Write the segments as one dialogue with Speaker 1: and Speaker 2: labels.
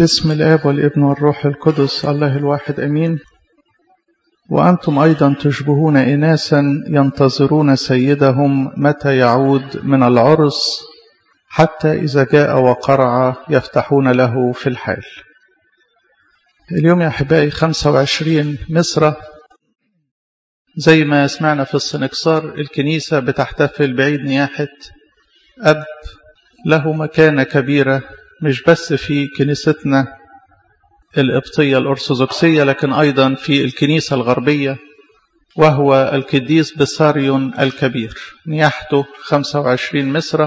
Speaker 1: بسم الآب والابن والروح القدس الله الواحد أمين وأنتم أيضا تشبهون إناسا ينتظرون سيدهم متى يعود من العرس حتى إذا جاء وقرع يفتحون له في الحال اليوم يا أحبائي 25 مصر زي ما سمعنا في السنكسار الكنيسة بتحتفل بعيد نياحة أب له مكانة كبيرة مش بس في كنيستنا القبطية الأرثوذكسية لكن أيضا في الكنيسة الغربية وهو القديس بساريون الكبير نياحته 25 مصر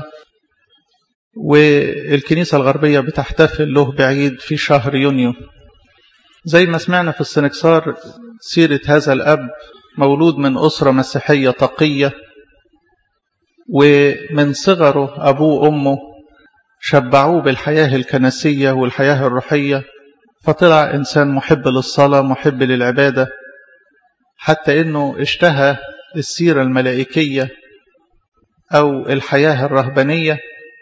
Speaker 1: والكنيسة الغربية بتحتفل له بعيد في شهر يونيو زي ما سمعنا في السنكسار سيرة هذا الأب مولود من أسرة مسيحية تقية ومن صغره أبوه وأمه شبعوه بالحياة الكنسية والحياة الروحية فطلع إنسان محب للصلاة محب للعبادة حتى إنه اشتهى السيرة الملائكية أو الحياة الرهبانية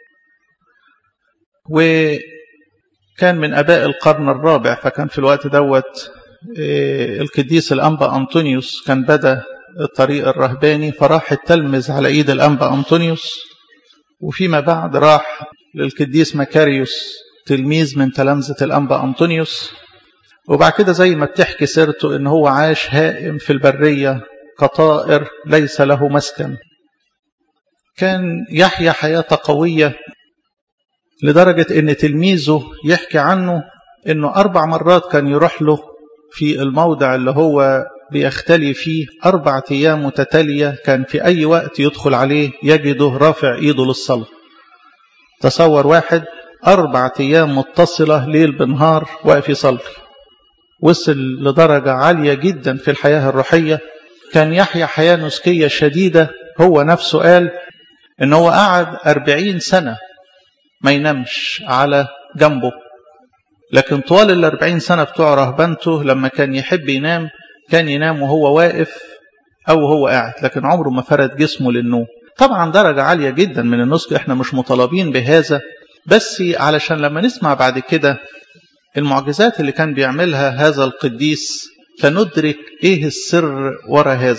Speaker 1: وكان من أباء القرن الرابع فكان في الوقت دوت القديس الأنبا أنطونيوس كان بدأ الطريق الرهباني فراح التلمذ على إيد الأنبا أنطونيوس وفيما بعد راح للقديس مكاريوس تلميذ من تلامذة الأنبا أنطونيوس وبعد كده زي ما بتحكي سيرته إن هو عاش هائم في البرية كطائر ليس له مسكن كان يحيا حياة قوية لدرجة إن تلميذه يحكي عنه إنه أربع مرات كان يروح له في الموضع اللي هو بيختلي فيه أربع أيام متتالية كان في أي وقت يدخل عليه يجده رافع إيده للصلاة تصور واحد أربع أيام متصلة ليل بنهار واقف يصلي وصل لدرجة عالية جدا في الحياة الروحية كان يحيا حياة نسكية شديدة هو نفسه قال إن هو قعد أربعين سنة ما ينامش على جنبه لكن طوال الأربعين سنة بتوع رهبنته لما كان يحب ينام كان ينام وهو واقف أو هو قاعد لكن عمره ما فرد جسمه للنوم طبعا درجة عالية جدا من النسك احنا مش مطالبين بهذا بس علشان لما نسمع بعد كده المعجزات اللي كان بيعملها هذا القديس فندرك ايه السر ورا هذا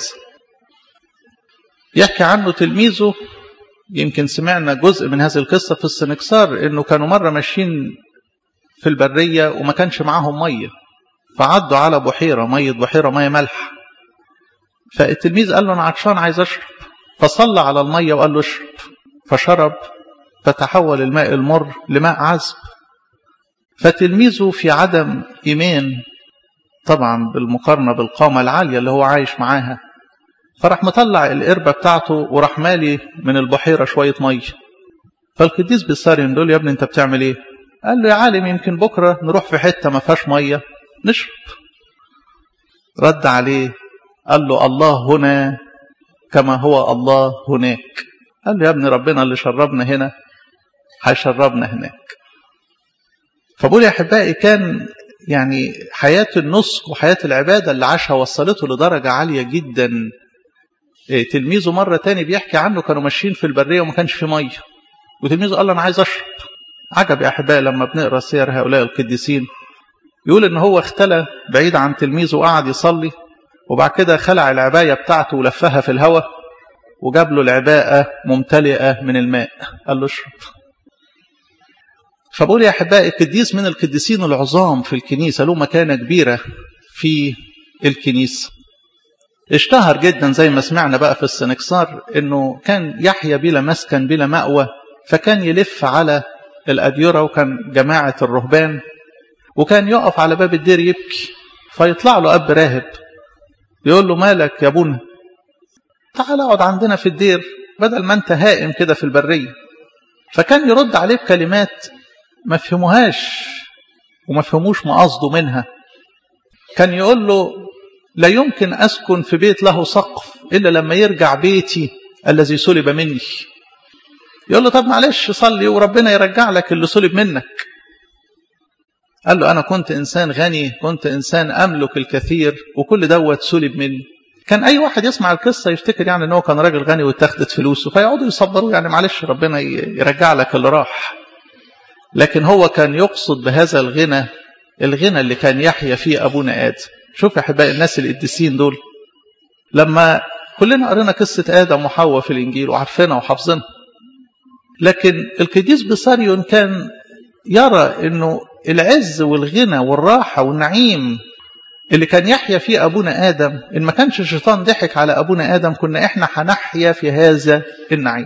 Speaker 1: يحكي عنه تلميذه يمكن سمعنا جزء من هذه القصة في السنكسار انه كانوا مرة ماشيين في البرية وما كانش معاهم مية فعدوا على بحيرة مية بحيرة مية ملح فالتلميذ قال له أنا عطشان عايز أشرب فصلى على المية وقال له اشرب فشرب فتحول الماء المر لماء عذب فتلميذه في عدم إيمان طبعا بالمقارنة بالقامة العالية اللي هو عايش معاها فراح مطلع القربة بتاعته وراح مالي من البحيرة شوية مية فالقديس بيساريون دول يا ابني انت بتعمل ايه قال له يا عالم يمكن بكرة نروح في حتة ما فيهاش مية نشرب رد عليه قال له الله هنا كما هو الله هناك قال له يا ابني ربنا اللي شربنا هنا هيشربنا هناك فبقول يا احبائي كان يعني حياة النسك وحياة العبادة اللي عاشها وصلته لدرجة عالية جدا تلميذه مرة تاني بيحكي عنه كانوا ماشيين في البرية وما كانش في مية وتلميذه قال له أنا عايز أشرب عجب يا أحبائي لما بنقرأ سير هؤلاء القديسين يقول إن هو اختلى بعيد عن تلميذه وقعد يصلي وبعد كده خلع العباية بتاعته ولفها في الهواء وجاب له العباءة ممتلئة من الماء قال له اشرب فبقول يا أحبائي القديس من القديسين العظام في الكنيسة له مكانة كبيرة في الكنيسة اشتهر جدا زي ما سمعنا بقى في السنكسار انه كان يحيا بلا مسكن بلا مأوى فكان يلف على الأديرة وكان جماعة الرهبان وكان يقف على باب الدير يبكي فيطلع له أب راهب يقول له مالك يا ابونا تعال اقعد عندنا في الدير بدل ما انت هائم كده في البرية فكان يرد عليه بكلمات ما فهموهاش وما فهموش ما قصده منها كان يقول له لا يمكن أسكن في بيت له سقف إلا لما يرجع بيتي الذي سلب مني يقول له طب معلش صلي وربنا يرجع لك اللي سلب منك قال له أنا كنت إنسان غني كنت إنسان أملك الكثير وكل دوت سلب مني كان أي واحد يسمع القصة يفتكر يعني أنه كان راجل غني واتخذت فلوسه فيقعدوا يصبروا يعني معلش ربنا يرجع لك اللي راح لكن هو كان يقصد بهذا الغنى الغنى اللي كان يحيا فيه أبونا آدم شوف يا أحبائي الناس القديسين دول لما كلنا قرينا قصة آدم وحواء في الإنجيل وعارفينها وحافظينها لكن القديس بصاريون كان يرى أنه العز والغنى والراحة والنعيم اللي كان يحيا فيه أبونا آدم إن ما كانش الشيطان ضحك على أبونا آدم كنا إحنا هنحيا في هذا النعيم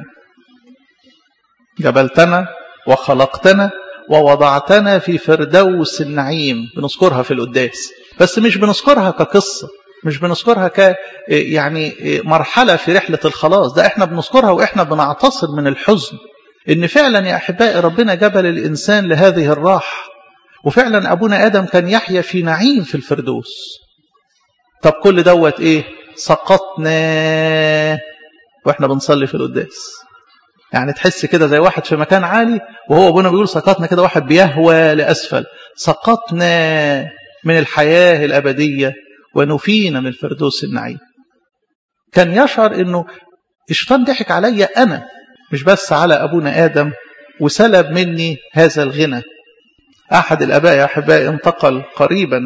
Speaker 1: جبلتنا وخلقتنا ووضعتنا في فردوس النعيم بنذكرها في القداس بس مش بنذكرها كقصة مش بنذكرها ك يعني مرحلة في رحلة الخلاص ده احنا بنذكرها واحنا بنعتصر من الحزن ان فعلا يا احبائي ربنا جبل الانسان لهذه الراحة وفعلا ابونا ادم كان يحيا في نعيم في الفردوس طب كل دوت ايه سقطنا واحنا بنصلي في القداس يعني تحس كده زي واحد في مكان عالي وهو ابونا بيقول سقطنا كده واحد بيهوى لاسفل سقطنا من الحياه الابديه ونفينا من الفردوس النعيم كان يشعر انه الشيطان ضحك عليا انا مش بس على ابونا ادم وسلب مني هذا الغنى احد الاباء يا احبائي انتقل قريبا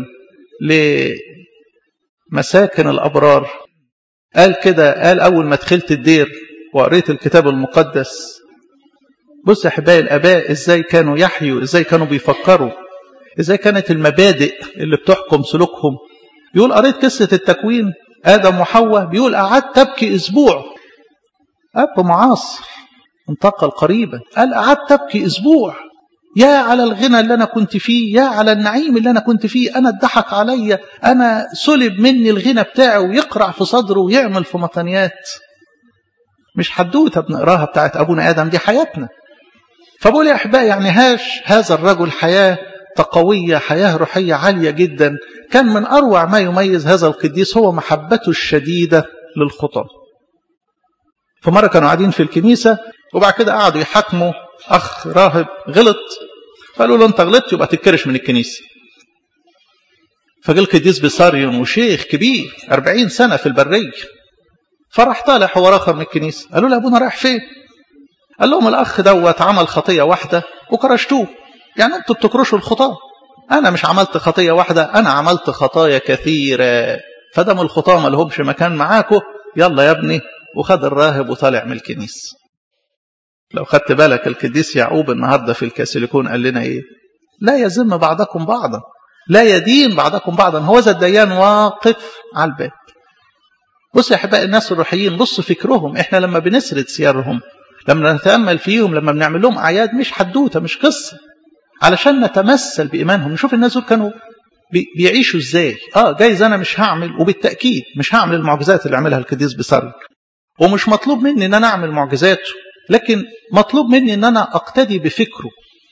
Speaker 1: لمساكن الابرار قال كده قال اول ما دخلت الدير وقريت الكتاب المقدس بص يا احبائي الاباء ازاي كانوا يحيوا ازاي كانوا بيفكروا ازاي كانت المبادئ اللي بتحكم سلوكهم يقول قريت قصة التكوين آدم وحواء بيقول قعدت أبكي أسبوع أب معاصر انتقل قريبا قال قعدت أبكي أسبوع يا على الغنى اللي أنا كنت فيه يا على النعيم اللي أنا كنت فيه أنا اتضحك عليا أنا سلب مني الغنى بتاعه ويقرع في صدره ويعمل في مطنيات مش حدوته بنقراها بتاعت أبونا آدم دي حياتنا فبقول يا أحبائي يعني هاش هذا الرجل حياة تقوية حياة روحية عالية جدا كان من أروع ما يميز هذا القديس هو محبته الشديدة للخطى فمرة كانوا قاعدين في الكنيسة وبعد كده قعدوا يحاكموا أخ راهب غلط فقالوا له أنت غلطت يبقى تتكرش من الكنيسة فجاء القديس بصاريون وشيخ كبير أربعين سنة في البرية فراح طالع هو راخر من الكنيسة قالوا له أبونا رايح فين قال لهم الأخ دوت عمل خطية واحدة وكرشتوه يعني أنتوا بتكرشوا الخطاة أنا مش عملت خطية واحدة أنا عملت خطايا كثيرة فدم الخطاة ما لهمش مكان معاكم يلا يا ابني وخد الراهب وطالع من الكنيسة لو خدت بالك القديس يعقوب النهاردة في الكاسيليكون قال لنا إيه لا يزم بعضكم بعضا لا يدين بعضكم بعضا هو ذا الديان واقف على الباب بص يا أحبائي الناس الروحيين بص فكرهم إحنا لما بنسرد سيرهم لما نتأمل فيهم لما بنعمل لهم أعياد مش حدوتة مش قصة علشان نتمثل بإيمانهم نشوف الناس دول كانوا بيعيشوا ازاي اه جايز انا مش هعمل وبالتاكيد مش هعمل المعجزات اللي عملها القديس بصري ومش مطلوب مني ان انا اعمل معجزاته لكن مطلوب مني ان انا اقتدي بفكره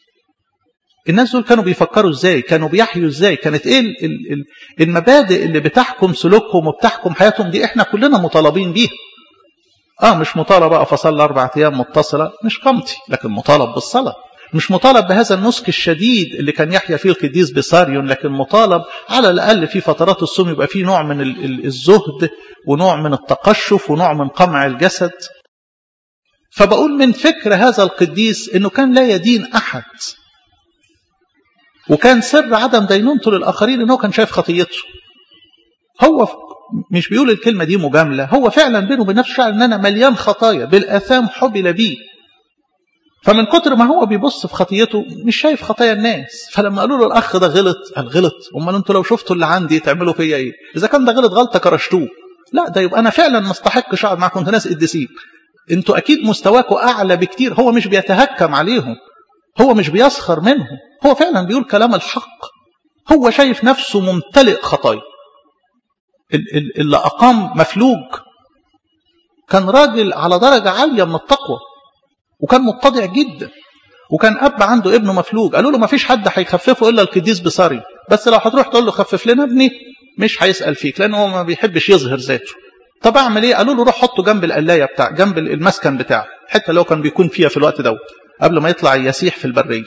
Speaker 1: الناس دول كانوا بيفكروا ازاي كانوا بيحيوا ازاي كانت ايه المبادئ اللي بتحكم سلوكهم وبتحكم حياتهم دي احنا كلنا مطالبين بيها اه مش مطالب اقف اصلي اربع ايام متصله مش قمتي لكن مطالب بالصلاه مش مطالب بهذا النسك الشديد اللي كان يحيا فيه القديس بصاريون لكن مطالب على الأقل في فترات الصوم يبقى فيه نوع من الزهد ونوع من التقشف ونوع من قمع الجسد فبقول من فكر هذا القديس انه كان لا يدين احد وكان سر عدم دينونته للاخرين انه كان شايف خطيته هو مش بيقول الكلمه دي مجامله هو فعلا بينه وبين نفسه شعر ان انا مليان خطايا بالاثام حبل بي فمن كتر ما هو بيبص في خطيته مش شايف خطايا الناس فلما قالوا له الاخ ده غلط قال غلط امال انتوا لو شفتوا اللي عندي تعملوا فيا ايه اذا كان ده غلط غلطه كرشتوه لا ده يبقى انا فعلا ما استحقش اقعد معاكم انتوا ناس قديسين انتوا اكيد مستواكم اعلى بكتير هو مش بيتهكم عليهم هو مش بيسخر منهم هو فعلا بيقول كلام الحق هو شايف نفسه ممتلئ خطايا اللي اقام مفلوج كان راجل على درجه عاليه من التقوى وكان متضع جدا وكان اب عنده ابنه مفلوج قالوا له ما فيش حد هيخففه الا القديس بصري بس لو هتروح تقول له خفف لنا ابني مش هيسال فيك لان هو ما بيحبش يظهر ذاته طب اعمل ايه قالوا له روح حطه جنب القلايه بتاع جنب المسكن بتاعه الحته اللي هو كان بيكون فيها في الوقت دوت قبل ما يطلع يسيح في البريه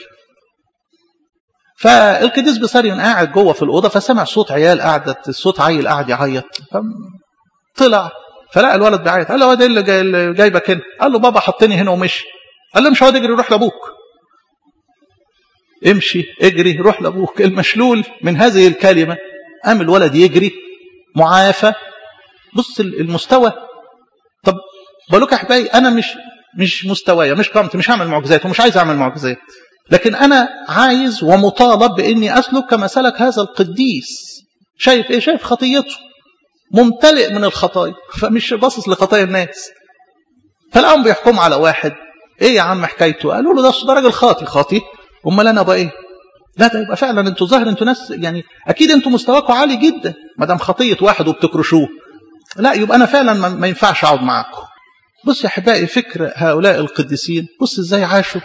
Speaker 1: فالقديس بصريون قاعد جوه في الاوضه فسمع صوت عيال قعدت صوت عيل قاعد يعيط طلع فلقى الولد بيعيط قال له هو ده اللي جايبك هنا قال له بابا حطني هنا ومشي قال له مش هو يجري يروح لابوك امشي اجري روح لابوك المشلول من هذه الكلمة قام الولد يجري معافى بص المستوى طب بقول لك يا احبائي انا مش مش مستوايا مش قامتي مش هعمل معجزات ومش عايز اعمل معجزات لكن انا عايز ومطالب باني اسلك كما سلك هذا القديس شايف ايه شايف خطيته ممتلئ من الخطايا فمش باصص لخطايا الناس فالقوم بيحكموا على واحد ايه يا عم حكايته قالوا له ده ده راجل خاطي خاطي امال انا بقى ايه لا ده يبقى فعلا انتوا ظاهر انتوا ناس يعني اكيد انتوا مستواكم عالي جدا ما دام خطيه واحد وبتكرشوه لا يبقى انا فعلا ما ينفعش اقعد معاكم بص يا احبائي فكر هؤلاء القديسين بص ازاي عاشوا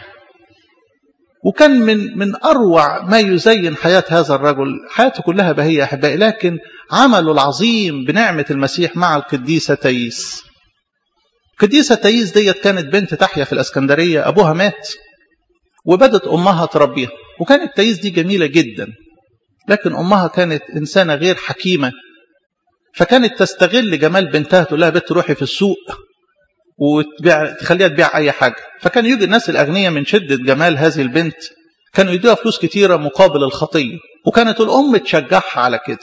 Speaker 1: وكان من من اروع ما يزين حياه هذا الرجل حياته كلها بهيه يا احبائي لكن عمله العظيم بنعمه المسيح مع القديسه تايس القديسه تايس ديت كانت بنت تحيا في الاسكندريه ابوها مات وبدت امها تربيها وكانت تايس دي جميله جدا لكن امها كانت انسانه غير حكيمه فكانت تستغل جمال بنتها تقول لها بنت روحي في السوق وتبيع تخليها تبيع اي حاجه فكان يجي الناس الاغنياء من شده جمال هذه البنت كانوا يدوها فلوس كتيره مقابل الخطيه وكانت الام تشجعها على كده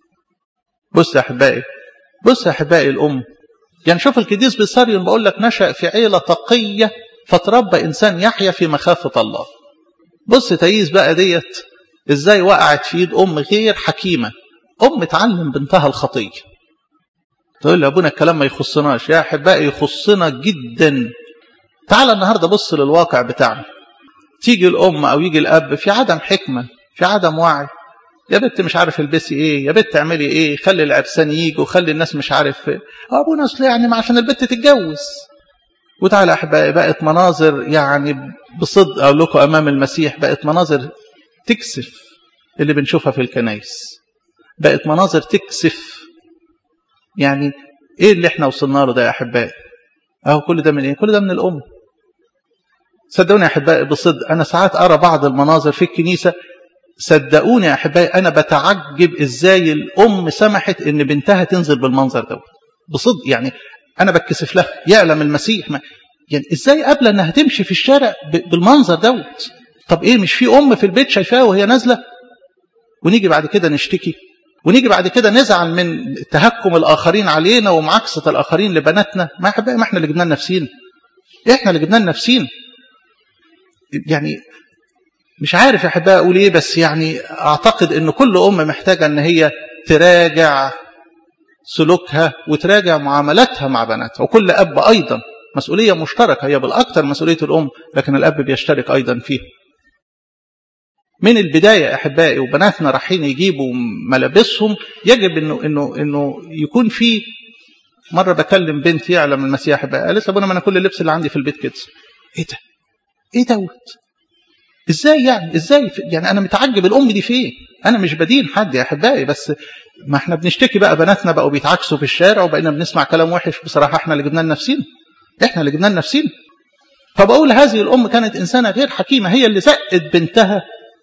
Speaker 1: بص يا احبائي بص يا احبائي الام يعني شوف القديس بيساريون بقول لك نشا في عيله تقيه فتربى انسان يحيا في مخافه الله بص تاييس بقى ديت ازاي وقعت في ايد ام غير حكيمه ام تعلم بنتها الخطيه تقول لي ابونا الكلام ما يخصناش يا احبائي يخصنا جدا تعال النهارده بص للواقع بتاعنا تيجي الام او يجي الاب في عدم حكمه في عدم وعي يا بنت مش عارف البسي ايه يا بنت اعملي ايه خلي العرسان يجوا خلي الناس مش عارف إيه. ابونا اصل يعني عشان البنت تتجوز وتعالى احبائي بقت مناظر يعني بصدق اقول لكم امام المسيح بقت مناظر تكسف اللي بنشوفها في الكنايس بقت مناظر تكسف يعني ايه اللي احنا وصلنا له ده يا احبائي اهو كل ده من ايه كل ده من الام صدقوني يا احبائي بصدق انا ساعات ارى بعض المناظر في الكنيسه صدقوني يا احبائي انا بتعجب ازاي الام سمحت ان بنتها تنزل بالمنظر دوت بصدق يعني انا بتكسف لها يعلم المسيح ما يعني ازاي قابله انها تمشي في الشارع بالمنظر دوت طب ايه مش في ام في البيت شايفاها وهي نازله ونيجي بعد كده نشتكي ونيجي بعد كده نزعل من تهكم الاخرين علينا ومعاكسه الاخرين لبناتنا ما احبائي ما احنا اللي جبنا لنفسينا احنا اللي جبنا لنفسينا يعني مش عارف يا احبائي اقول ايه بس يعني اعتقد ان كل ام محتاجه ان هي تراجع سلوكها وتراجع معاملاتها مع بناتها وكل اب ايضا مسؤوليه مشتركه هي بالاكثر مسؤوليه الام لكن الاب بيشترك ايضا فيها من البدايه احبائي وبناتنا رايحين يجيبوا ملابسهم يجب انه انه انه يكون في مره بكلم بنتي يعلم المسيح بقى قالت ابونا ما انا كل اللبس اللي عندي في البيت كده ايه ده ايه دوت ازاي يعني ازاي يعني انا متعجب الام دي فين انا مش بدين حد يا احبائي بس ما احنا بنشتكي بقى بناتنا بقوا بيتعكسوا في الشارع وبقينا بنسمع كلام وحش بصراحه احنا اللي جبنا لنفسينا احنا اللي جبنا لنفسينا فبقول هذه الام كانت انسانه غير حكيمه هي اللي زقت بنتها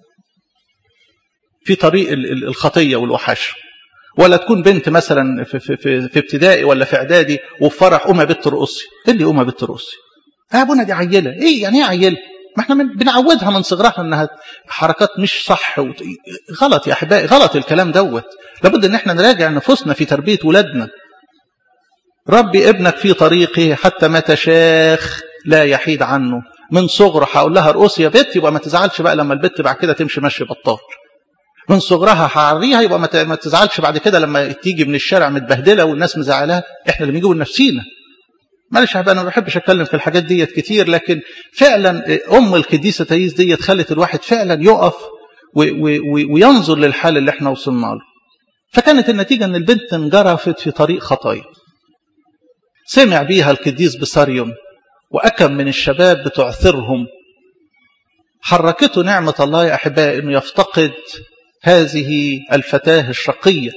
Speaker 1: في طريق الخطيه والوحش ولا تكون بنت مثلا في, في, في, في ابتدائي ولا في اعدادي وفي فرح قوم يا بنت رقصي ايه اللي قوم يا بنت رقصي يا ابونا دي عيله ايه يعني ايه عيله ما احنا من بنعودها من صغرها انها حركات مش صح وت... غلط يا احبائي غلط الكلام دوت لابد ان احنا نراجع نفوسنا في تربيه ولادنا ربي ابنك في طريقه حتى ما تشاخ لا يحيد عنه من صغره هقول لها ارقصي يا بت يبقى ما تزعلش بقى لما البت بعد كده تمشي مشي بطال من صغرها هعريها يبقى ما تزعلش بعد كده لما تيجي من الشارع متبهدله والناس مزعلاها احنا اللي بنجيبه لنفسينا معلش انا ما بحبش اتكلم في الحاجات ديت كتير لكن فعلا ام القديسه تايس ديت خلت الواحد فعلا يقف وينظر للحال اللي احنا وصلنا له فكانت النتيجه ان البنت انجرفت في طريق خطايا سمع بيها القديس بساريون واكم من الشباب بتعثرهم حركته نعمه الله يا احبائي انه يفتقد هذه الفتاه الشقيه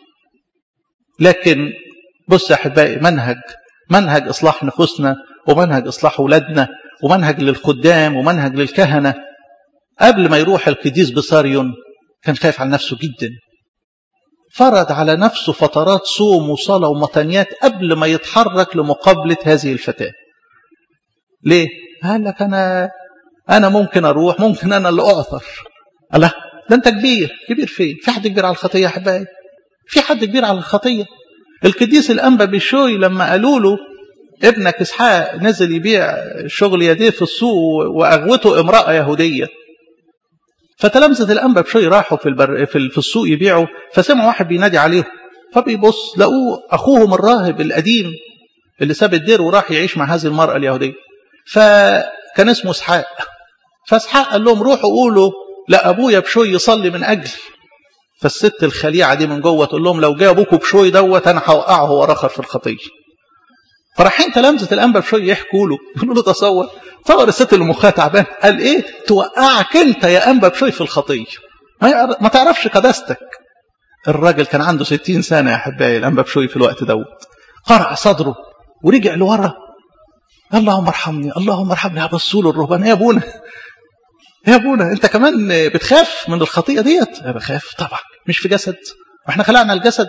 Speaker 1: لكن بص يا احبائي منهج منهج إصلاح نفوسنا ومنهج إصلاح أولادنا ومنهج للخدام ومنهج للكهنة قبل ما يروح القديس بساريون كان خايف على نفسه جدا فرض على نفسه فترات صوم وصلاة ومطانيات قبل ما يتحرك لمقابلة هذه الفتاة ليه؟ قال لك أنا انا ممكن اروح ممكن انا اللي اعثر الله ده انت كبير كبير فين في حد كبير على الخطيه يا حبايبي في حد كبير على الخطيه القديس الانبا بشوي لما قالوا له ابنك اسحاق نزل يبيع شغل يديه في السوق واغوته امراه يهوديه فتلامذه الانبا بشوي راحوا في البر في في السوق يبيعوا فسمعوا واحد بينادي عليهم فبيبص لقوه اخوهم الراهب القديم اللي ساب الدير وراح يعيش مع هذه المراه اليهوديه فكان اسمه اسحاق فاسحاق قال لهم روحوا قولوا لابويا بشوي يصلي من اجلي فالست الخليعه دي من جوه تقول لهم لو جه ابوكوا بشوي دوت انا هوقعه هو رخر في الخطيه فرايحين تلامذه الانبا بشوي يحكوا له يقولوا له تصور تصور الست اللي مخها تعبان قال ايه توقعك انت يا انبا بشوي في الخطيه ما تعرفش قداستك الراجل كان عنده ستين سنه يا احبائي الانبا بشوي في الوقت دوت قرع صدره ورجع لورا اللهم ارحمني اللهم ارحمني بصوا له الرهبان يا ابونا يا ابونا انت كمان بتخاف من الخطيئه ديت انا بخاف طبعا مش في جسد واحنا خلقنا الجسد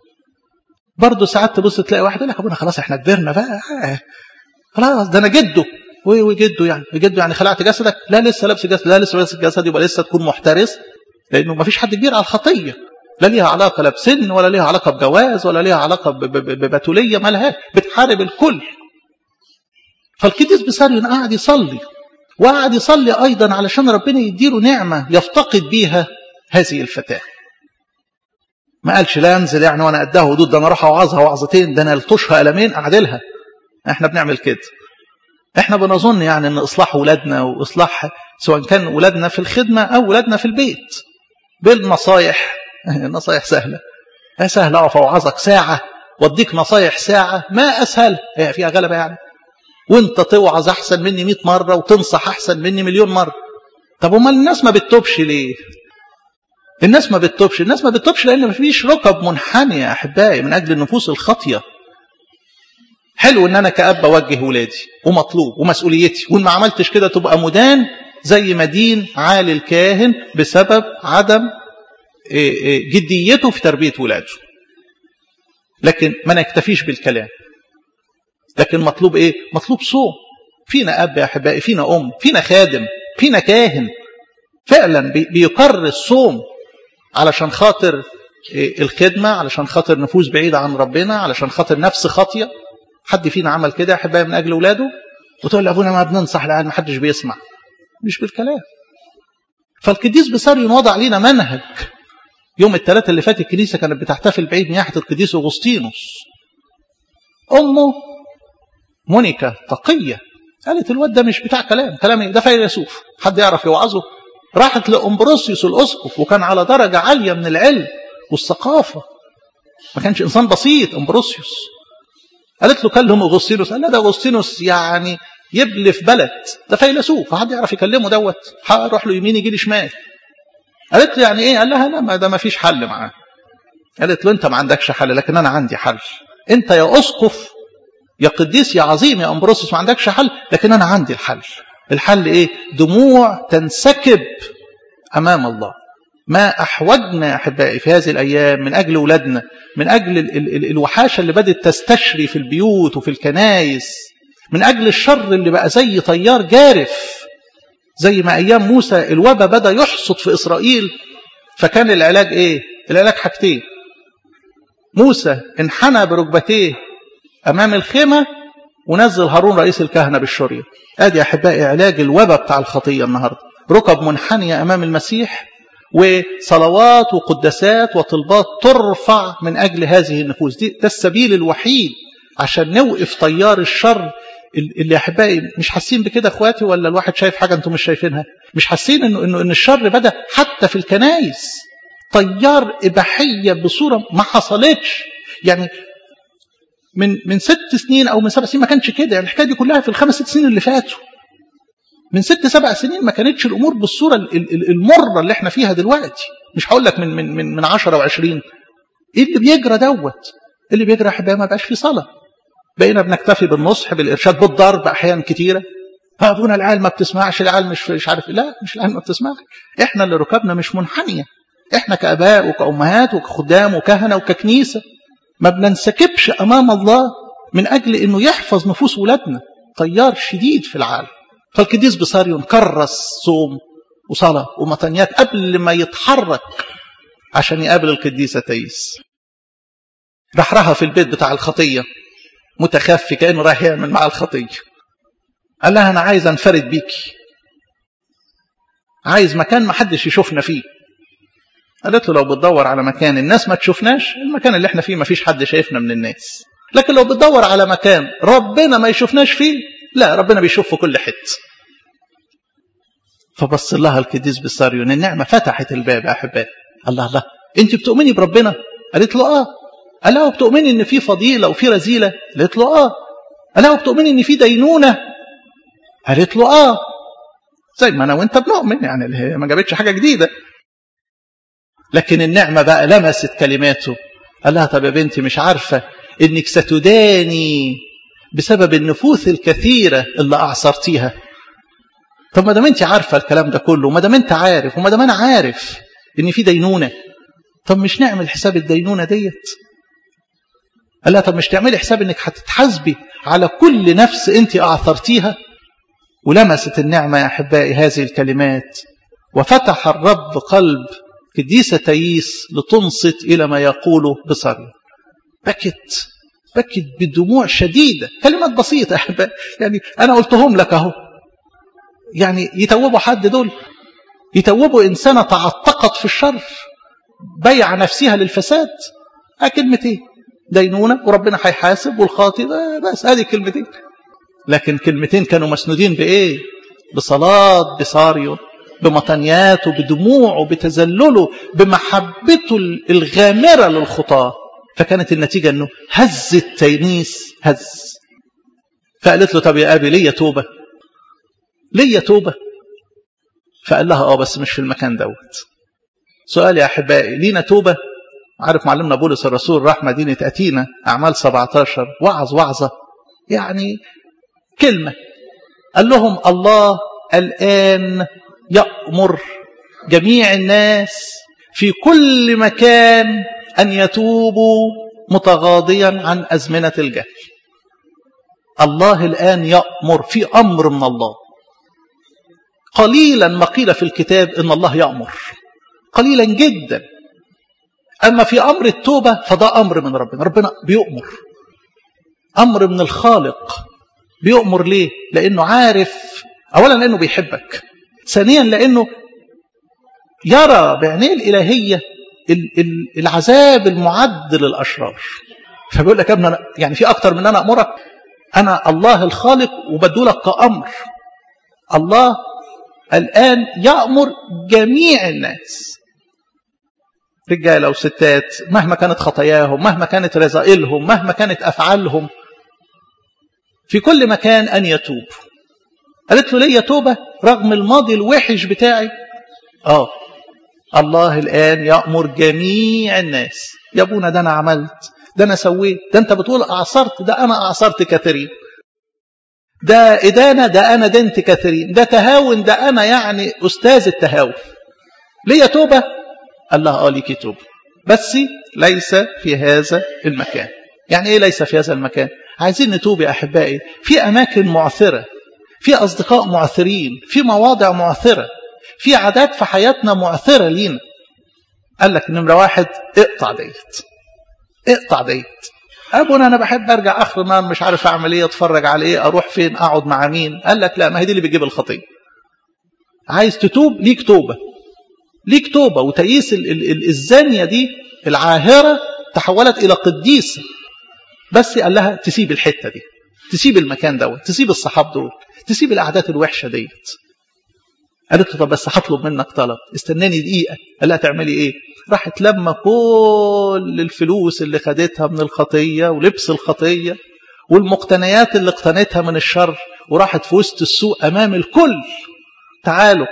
Speaker 1: برضه ساعات تبص تلاقي واحد يقول لك ابونا خلاص احنا كبرنا بقى خلاص ده انا جده وجده يعني جده يعني خلعت جسدك لا لسه لابس جسد لا لسه لابس جسد يبقى لسه تكون محترس لانه ما فيش حد كبير على الخطيه لا ليها علاقه لا بسن ولا ليها علاقه بجواز ولا ليها علاقه ببتوليه ما لهاش بتحارب الكل فالقديس بساريون قاعد يصلي وقعد يصلي أيضا علشان ربنا يديله نعمة يفتقد بيها هذه الفتاة ما قالش لا انزل يعني وانا قدها ودود ده انا اروح اوعظها وعظتين ده انا الطشها قلمين اعدلها احنا بنعمل كده احنا بنظن يعني ان اصلاح ولادنا واصلاح سواء كان ولادنا في الخدمه او ولادنا في البيت بالنصايح النصايح سهله سهله اقف اوعظك ساعه واديك نصايح ساعه ما اسهل هي فيها غلبه يعني وانت توعظ احسن مني 100 مره وتنصح احسن مني مليون مره طب امال الناس ما بتتوبش ليه الناس ما بتتوبش الناس ما بتتوبش لان ما فيش ركب منحنيه يا احبائي من اجل النفوس الخاطيه حلو ان انا كاب اوجه ولادي ومطلوب ومسؤوليتي وان ما عملتش كده تبقى مدان زي ما دين عالي الكاهن بسبب عدم جديته في تربيه ولاده لكن ما نكتفيش بالكلام لكن مطلوب ايه مطلوب صوم فينا اب يا احبائي فينا ام فينا خادم فينا كاهن فعلا بيقر الصوم علشان خاطر الخدمه علشان خاطر نفوس بعيده عن ربنا علشان خاطر نفس خاطيه حد فينا عمل كده يا احبائي من اجل اولاده وتقول لابونا ما بننصح العيال ما حدش بيسمع مش بالكلام فالقديس بساريون وضع لنا منهج يوم الثلاثاء اللي فات الكنيسه كانت بتحتفل بعيد نياحه القديس اغسطينوس امه مونيكا تقية قالت الواد ده مش بتاع كلام كلام ايه ده فيلسوف حد يعرف يوعظه راحت لأمبروسيوس الأسقف وكان على درجة عالية من العلم والثقافة ما كانش إنسان بسيط أمبروسيوس قالت له كلم أغسطينوس قال لا ده أغسطينوس يعني يبلف بلد ده فيلسوف حد يعرف يكلمه دوت هروح له يمين يجي لي شمال قالت له يعني ايه قال لها لا ما ده ما فيش حل معاه قالت له انت ما عندكش حل لكن انا عندي حل انت يا اسقف يا قديس يا عظيم يا امبروسوس ما عندكش حل لكن انا عندي الحل الحل ايه دموع تنسكب امام الله ما احوجنا يا احبائي في هذه الايام من اجل اولادنا من اجل ال ال ال الوحاشه اللي بدات تستشري في البيوت وفي الكنايس من اجل الشر اللي بقى زي طيار جارف زي ما ايام موسى الوباء بدا يحصد في اسرائيل فكان العلاج ايه العلاج حاجتين موسى انحنى بركبتيه امام الخيمه ونزل هارون رئيس الكهنه بالشريه ادي يا احبائي علاج الوباء بتاع الخطيه النهارده ركب منحنيه امام المسيح وصلوات وقداسات وطلبات ترفع من اجل هذه النفوس دي ده السبيل الوحيد عشان نوقف طيار الشر اللي احبائي مش حاسين بكده اخواتي ولا الواحد شايف حاجه انتم مش شايفينها مش حاسين انه انه ان الشر بدا حتى في الكنايس طيار اباحيه بصوره ما حصلتش يعني من من ست سنين او من سبع سنين ما كانش كده يعني الحكايه دي كلها في الخمس ست سنين اللي فاتوا من ست سبع سنين ما كانتش الامور بالصوره المره اللي احنا فيها دلوقتي مش هقول لك من من من من 10 و20 ايه اللي بيجرى دوت اللي بيجرى احبائي ما بقاش في صلاه بقينا بنكتفي بالنصح بالارشاد بالضرب احيان كتيره ابونا العيال ما بتسمعش العيال مش مش عارف لا مش العيال ما بتسمعش احنا اللي ركبنا مش منحنيه احنا كاباء وكامهات وكخدام وكهنه وككنيسه ما بننسكبش امام الله من اجل انه يحفظ نفوس ولادنا طيار شديد في العالم فالقديس بصاريون كرس صوم وصلاة ومطنيات قبل ما يتحرك عشان يقابل القديسة تايس راح رها في البيت بتاع الخطية متخفي كأنه رايح يعمل مع الخطية قال لها أنا عايز أنفرد بيكي عايز مكان ما حدش يشوفنا فيه قالت له لو بتدور على مكان الناس ما تشوفناش المكان اللي احنا فيه ما فيش حد شايفنا من الناس لكن لو بتدور على مكان ربنا ما يشوفناش فيه لا ربنا بيشوف في كل حته فبص لها القديس بساريون النعمة فتحت الباب يا أحبائي الله الله أنت بتؤمني بربنا قالت له آه قال لها بتؤمني إن في فضيلة وفي رذيلة قالت له آه قال لها بتؤمني إن في دينونة قالت له آه زي ما أنا وأنت بنؤمن يعني اللي هي ما جابتش حاجة جديدة لكن النعمة بقى لمست كلماته قال لها طب يا بنتي مش عارفة إنك ستداني بسبب النفوس الكثيرة اللي أعصرتيها طب ما دام انت عارفه الكلام ده كله وما دام انت عارف وما دام انا عارف ان في دينونه طب مش نعمل حساب الدينونه ديت قال لها طب مش تعملي حساب انك هتتحاسبي على كل نفس انت اعثرتيها ولمست النعمه يا احبائي هذه الكلمات وفتح الرب قلب قديسه تاييس لتنصت الى ما يقوله بصري بكت بكت بدموع شديده كلمات بسيطه يا احبائي يعني انا قلتهم لك اهو يعني يتوبوا حد دول يتوبوا إنسانة تعتقت في الشر بيع نفسها للفساد كلمتين دينونة وربنا هيحاسب والخاطئ بس هذه كلمتين لكن كلمتين كانوا مسنودين بإيه بصلاة بصاريو بمطنياته بدموعه بتذلله بمحبته الغامرة للخطاة فكانت النتيجة أنه هز التينيس هز فقالت له طب يا أبي ليه توبة ليا توبة فقال لها اه بس مش في المكان دوت سؤال يا أحبائي لينا توبة عارف معلمنا بولس الرسول راح مدينة أتينا أعمال 17 وعظ وعظة يعني كلمة قال لهم الله الآن يأمر جميع الناس في كل مكان أن يتوبوا متغاضيا عن أزمنة الجهل الله الآن يأمر في أمر من الله قليلا ما قيل في الكتاب ان الله يأمر قليلا جدا اما في امر التوبه فده امر من ربنا ربنا بيؤمر امر من الخالق بيؤمر ليه لانه عارف اولا لانه بيحبك ثانيا لانه يرى بعينيه الالهيه العذاب المعد للاشرار فبيقول لك يا ابني يعني في اكتر من انا امرك انا الله الخالق وبدولك كامر الله الآن يأمر جميع الناس رجالة وستات مهما كانت خطاياهم مهما كانت رذائلهم مهما كانت أفعالهم في كل مكان أن يتوب قالت له ليه توبة رغم الماضي الوحش بتاعي آه الله الآن يأمر جميع الناس يا ابونا ده أنا عملت ده أنا سويت ده أنت بتقول أعصرت ده أنا أعصرت كثيرين ده إدانة ده أنا دنت كثيرين ده تهاون ده أنا يعني أستاذ التهاون ليه توبة قال لها آه ليكي توبة بس ليس في هذا المكان يعني إيه ليس في هذا المكان عايزين نتوب يا أحبائي في أماكن معثرة في أصدقاء معثرين في مواضع معثرة في عادات في حياتنا معثرة لينا قال لك نمرة واحد اقطع ديت اقطع ديت ابونا انا بحب ارجع اخر النهار مش عارف اعمل ايه اتفرج على ايه اروح فين اقعد مع مين قال لك لا ما هي دي اللي بتجيب الخطيه عايز تتوب ليك توبه ليك توبه وتييس ال ال ال الزانيه دي العاهره تحولت الى قديسه بس قال لها تسيب الحته دي تسيب المكان دوت تسيب الصحاب دول تسيب القعدات الوحشه ديت قالت له طب بس هطلب منك طلب استناني دقيقه قال لها تعملي ايه راحت لما كل الفلوس اللي خدتها من الخطية ولبس الخطية والمقتنيات اللي اقتنتها من الشر وراحت في وسط السوق أمام الكل تعالوا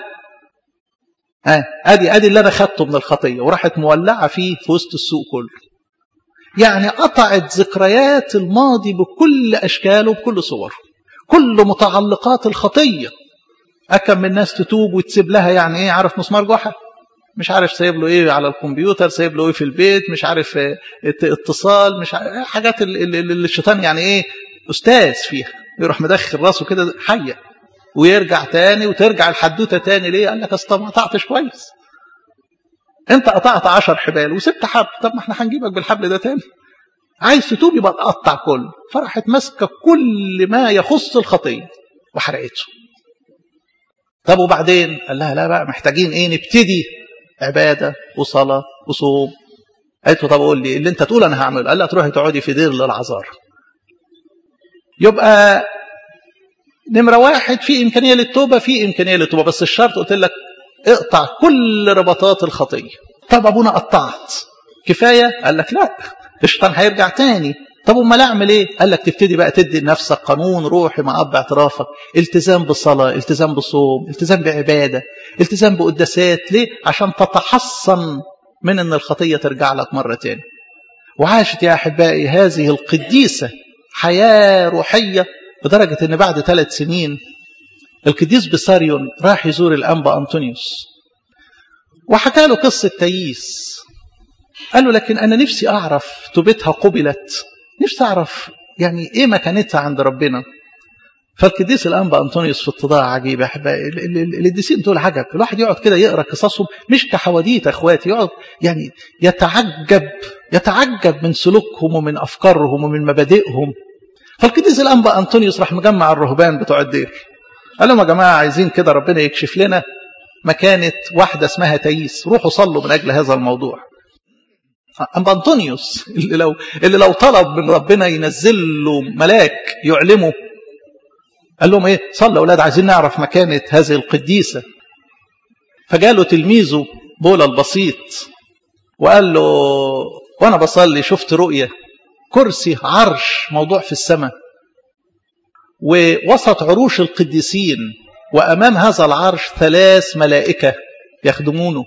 Speaker 1: آه ادي ادي اللي انا خدته من الخطيه وراحت مولعه فيه في وسط السوق كله يعني قطعت ذكريات الماضي بكل اشكاله بكل صوره كل متعلقات الخطيه اكم من الناس تتوب وتسيب لها يعني ايه عارف مسمار جحا مش عارف سايب له ايه على الكمبيوتر سايب له ايه في البيت مش عارف اتصال مش عارف حاجات اللي الشيطان يعني ايه استاذ فيها يروح مدخل راسه كده حيه ويرجع تاني وترجع الحدوته تاني ليه قال لك اصل ما قطعتش كويس انت قطعت 10 حبال وسبت حبل طب ما احنا هنجيبك بالحبل ده تاني عايز تتوب يبقى تقطع كله فراحت ماسكه كل ما يخص الخطيه وحرقته طب وبعدين قال لها لا بقى محتاجين ايه نبتدي عباده وصلاه وصوم قالت له طب قول لي اللي انت تقول انا هعمله قال لها تروحي تقعدي في دير للعذار يبقى نمره واحد في امكانيه للتوبه في امكانيه للتوبه بس الشرط قلت لك اقطع كل ربطات الخطيه طب ابونا قطعت كفايه قال لك لا الشيطان هيرجع تاني طب امال اعمل ايه قال لك تبتدي بقى تدي لنفسك قانون روحي مع اب اعترافك التزام بالصلاه التزام بالصوم التزام بعباده التزام بقداسات ليه عشان تتحصن من ان الخطيه ترجع لك مره تاني وعاشت يا احبائي هذه القديسه حياه روحيه لدرجه ان بعد ثلاث سنين القديس بساريون راح يزور الانبا انطونيوس وحكى له قصه تييس قال له لكن انا نفسي اعرف توبتها قبلت نفسي اعرف يعني ايه مكانتها عند ربنا فالقديس الانبا انطونيوس في اتضاع عجيب يا احبائي القديسين دول عجب الواحد يقعد كده يقرا قصصهم مش كحواديت اخواتي يقعد يعني يتعجب يتعجب من سلوكهم ومن افكارهم ومن مبادئهم فالقديس الانبا انطونيوس راح مجمع الرهبان بتوع الدير قال لهم يا جماعه عايزين كده ربنا يكشف لنا مكانه واحده اسمها تايس روحوا صلوا من اجل هذا الموضوع أما أنطونيوس اللي لو, اللي لو طلب من ربنا ينزل له ملاك يعلمه قال لهم ايه صلوا اولاد عايزين نعرف مكانه هذه القديسه فجاله تلميذه بولا البسيط وقال له وانا بصلي شفت رؤيه كرسي عرش موضوع في السماء ووسط عروش القديسين وامام هذا العرش ثلاث ملائكه يخدمونه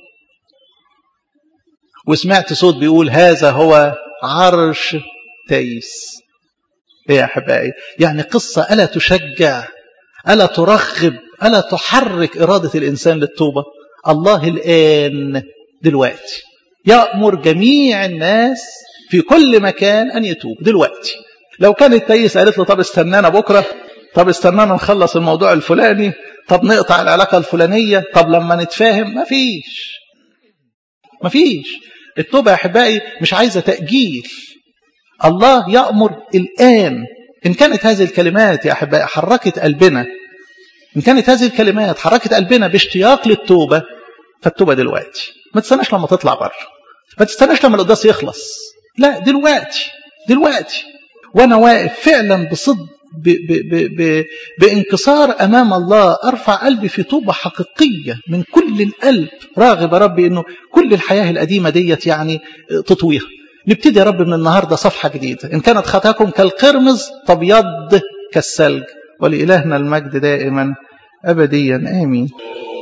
Speaker 1: وسمعت صوت بيقول هذا هو عرش تيس ايه يا احبائي يعني قصه الا تشجع الا ترغب الا تحرك اراده الانسان للتوبه الله الان دلوقتي يامر جميع الناس في كل مكان ان يتوب دلوقتي لو كانت تيس قالت له طب استنانا بكره طب استنانا نخلص الموضوع الفلاني طب نقطع العلاقه الفلانيه طب لما نتفاهم مفيش مفيش التوبه يا احبائي مش عايزه تاجيل الله يأمر الآن إن كانت هذه الكلمات يا أحبائي حركت قلبنا إن كانت هذه الكلمات حركت قلبنا باشتياق للتوبة فالتوبة دلوقتي ما تستناش لما تطلع بره ما تستناش لما القداس يخلص لا دلوقتي دلوقتي وأنا واقف فعلا بصدق ب ب ب ب بانكسار أمام الله أرفع قلبي في توبة حقيقية من كل القلب راغب ربي أنه كل الحياة القديمة ديت يعني تطويها نبتدي يا رب من النهاردة صفحة جديدة إن كانت خطاكم كالقرمز فابيض كالثلج ولإلهنا المجد دائما أبديا آمين